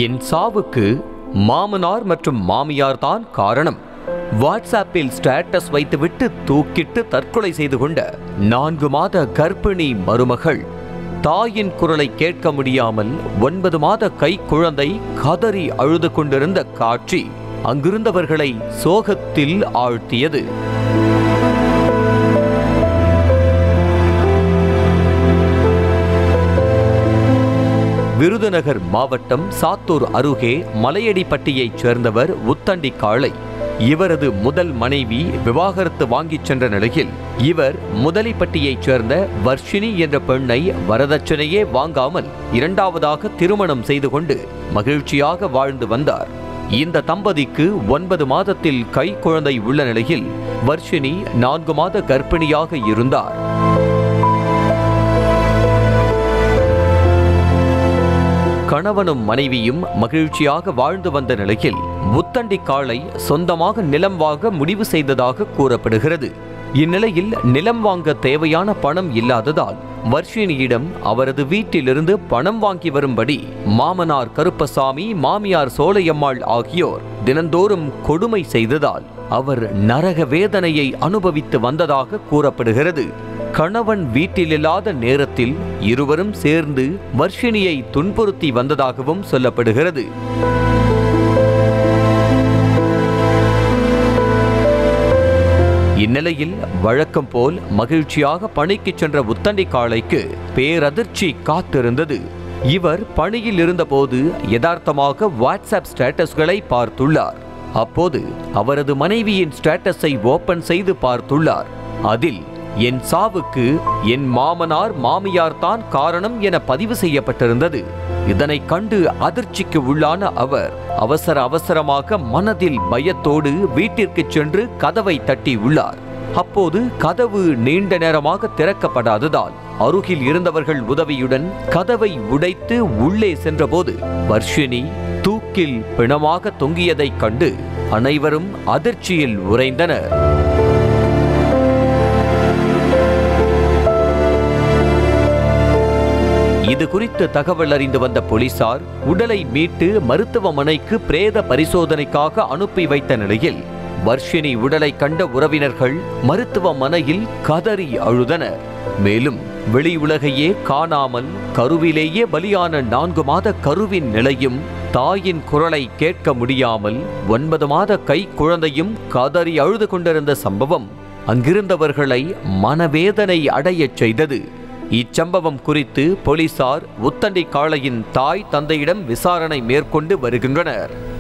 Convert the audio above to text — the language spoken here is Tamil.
என் சாவுக்கு மாமனார் மற்றும் மாமியார் தான் காரணம் வாட்ஸ்அப்பில் ஸ்டேட்டஸ் வைத்துவிட்டு தூக்கிட்டு தற்கொலை செய்து கொண்ட நான்கு மாத கர்ப்பிணி மருமகள் தாயின் குரலை கேட்க முடியாமல் ஒன்பது மாத கை குழந்தை கதறி அழுது கொண்டிருந்த காட்சி அங்கிருந்தவர்களை சோகத்தில் ஆழ்த்தியது விருதுநகர் மாவட்டம் சாத்தூர் அருகே மலையடிப்பட்டியைச் சேர்ந்தவர் உத்தண்டி காளை இவரது முதல் மனைவி விவாகரத்து வாங்கிச் சென்ற நிலையில் இவர் முதலிப்பட்டியைச் சேர்ந்த வர்ஷினி என்ற பெண்ணை வரதட்சணையே வாங்காமல் இரண்டாவதாக திருமணம் செய்து கொண்டு மகிழ்ச்சியாக வாழ்ந்து வந்தார் இந்த தம்பதிக்கு ஒன்பது மாதத்தில் கை குழந்தை உள்ள நிலையில் வர்ஷினி நான்கு மாத கர்ப்பிணியாக இருந்தார் கணவனும் மனைவியும் மகிழ்ச்சியாக வாழ்ந்து வந்த நிலையில் முத்தண்டி காளை சொந்தமாக நிலம் வாங்க முடிவு செய்ததாக கூறப்படுகிறது இந்நிலையில் நிலம் வாங்க தேவையான பணம் இல்லாததால் வர்ஷினியிடம் அவரது வீட்டிலிருந்து பணம் வாங்கி வரும்படி மாமனார் கருப்பசாமி மாமியார் சோலையம்மாள் ஆகியோர் தினந்தோறும் கொடுமை செய்ததால் அவர் நரக வேதனையை அனுபவித்து வந்ததாக கூறப்படுகிறது கணவன் வீட்டிலில்லாத நேரத்தில் இருவரும் சேர்ந்து வர்ஷினியை துன்புறுத்தி வந்ததாகவும் சொல்லப்படுகிறது இந்நிலையில் வழக்கம் போல் மகிழ்ச்சியாக பணிக்கு சென்ற உத்தண்டி காளைக்கு பேரதிர்ச்சி காத்திருந்தது இவர் பணியில் இருந்தபோது யதார்த்தமாக வாட்ஸ்அப் ஸ்டேட்டஸ்களை பார்த்துள்ளார் அப்போது அவரது மனைவியின் ஸ்டேட்டஸை ஓபன் செய்து பார்த்துள்ளார் அதில் என் சாவுக்கு என் மாமனார் மாமியார் தான் காரணம் என பதிவு செய்யப்பட்டிருந்தது இதனை கண்டு அதிர்ச்சிக்கு உள்ளான அவர் அவசர அவசரமாக மனதில் பயத்தோடு வீட்டிற்கு சென்று கதவை தட்டி உள்ளார் அப்போது கதவு நீண்ட நேரமாக திறக்கப்படாததால் அருகில் இருந்தவர்கள் உதவியுடன் கதவை உடைத்து உள்ளே சென்றபோது வர்ஷினி தூக்கில் பிணமாக தொங்கியதைக் கண்டு அனைவரும் அதிர்ச்சியில் உறைந்தனர் இது குறித்து தகவல் அறிந்து வந்த போலீசார் உடலை மீட்டு மருத்துவமனைக்கு பிரேத பரிசோதனைக்காக அனுப்பி வைத்த நிலையில் வர்ஷினி உடலை கண்ட உறவினர்கள் மருத்துவமனையில் கதறி அழுதனர் மேலும் வெளி உலகையே காணாமல் கருவிலேயே பலியான நான்கு மாத கருவின் நிலையும் தாயின் குரலை கேட்க முடியாமல் ஒன்பது மாத கை குழந்தையும் கதறி அழுது கொண்டிருந்த சம்பவம் அங்கிருந்தவர்களை மனவேதனை அடையச் செய்தது இச்சம்பவம் குறித்து போலீசார் உத்தண்டி காளையின் தாய் தந்தையிடம் விசாரணை மேற்கொண்டு வருகின்றனர்